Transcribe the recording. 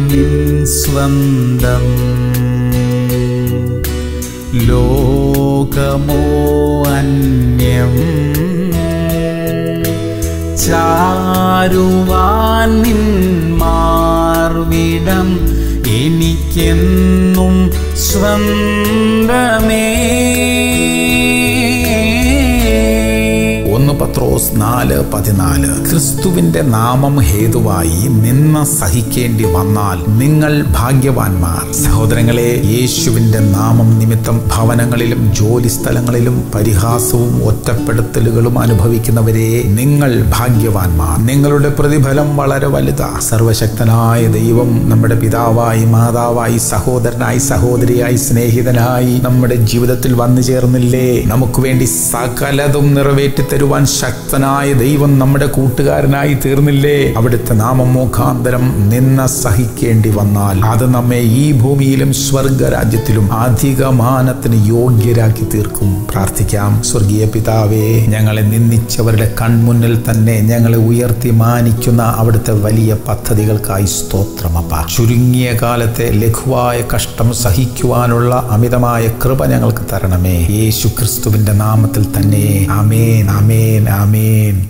നിൻ സ്വന്തം ലോകമോ അന്യം ചാരുവാൻ നിൻ മാർവിടം എനിക്കെന്നും സ്വന്തമേ ഒന്ന് പത്രോസ് നാല് പതിനാല് ക്രിസ്തുവിന്റെ നാമം ഹേതുവായി നിന്ന സഹിക്കേണ്ടി വന്നാൽ നിങ്ങൾ ഭാഗ്യവാന്മാർ സഹോദരങ്ങളെ യേശുവിന്റെ നാമം നിമിത്തം ഭവനങ്ങളിലും ജോലി സ്ഥലങ്ങളിലും പരിഹാസവും ഒറ്റപ്പെടുത്തലുകളും അനുഭവിക്കുന്നവരെ നിങ്ങൾ ഭാഗ്യവാന്മാർ നിങ്ങളുടെ പ്രതിഫലം വളരെ വലുതാ സർവശക്തനായ ദൈവം നമ്മുടെ പിതാവായി മാതാവായി സഹോദരനായി സഹോദരിയായി സ്നേഹിതനായി നമ്മുടെ ജീവിതത്തിൽ വന്നു ചേർന്നില്ലേ നമുക്ക് വേണ്ടി സകലതും നിറവേറ്റി തരുവാൻ ശക്തനായ ദൈവം നമ്മുടെ കൂട്ടുകാരനായി തീർന്നില്ലേ അവിടുത്തെ നാമം മുഖാന്തരം നിന്ന സഹിക്കേണ്ടി വന്നാൽ അത് നമ്മെ ഈ ഭൂമിയിലും സ്വർഗരാജ്യത്തിലും അധികമാനത്തിന് യോഗ്യരാക്കി തീർക്കും പ്രാർത്ഥിക്കാം സ്വർഗീയ പിതാവേ ഞങ്ങളെ നിന്ദിച്ചവരുടെ കൺമുന്നിൽ തന്നെ ഞങ്ങളെ ഉയർത്തി മാനിക്കുന്ന അവിടുത്തെ വലിയ പദ്ധതികൾക്കായി സ്തോത്രമപ്പ ചുരുങ്ങിയ കാലത്തെ ലഘുവായ കഷ്ടം സഹിക്കുവാനുള്ള അമിതമായ കൃപ ഞങ്ങൾക്ക് തരണമേ യേശു ക്രിസ്തുവിന്റെ നാമത്തിൽ തന്നെ ആമേൻ ആമേൻ ആമേൻ